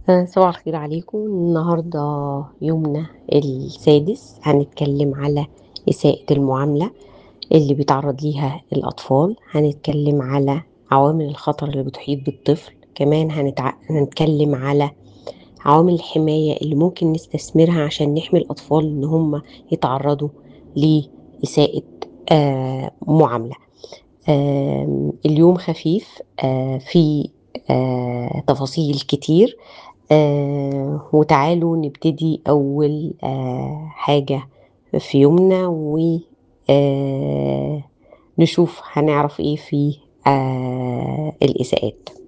آآ صباح الخير عليكم، النهارده يومنا السادس، هنتكلم على إساءة المعاملة اللي بيتعرّض ليها الأطفال، هنتكلم على عوامل الخطر اللي بتحيط بالطفل، كمان هنتع هنتكلم على عوامل الحماية اللي ممكن نستثمرها عشان نحمي الأطفال إن هم يتعرّضوا لإساءة آآ معاملة. آمم اليوم خفيف آآ فيه آآ تفاصيل كتير آآ وتعالوا نبتدي أول آآ حاجة في يومنا و آآ نشوف هنعرف إيه في آآ الإساءات.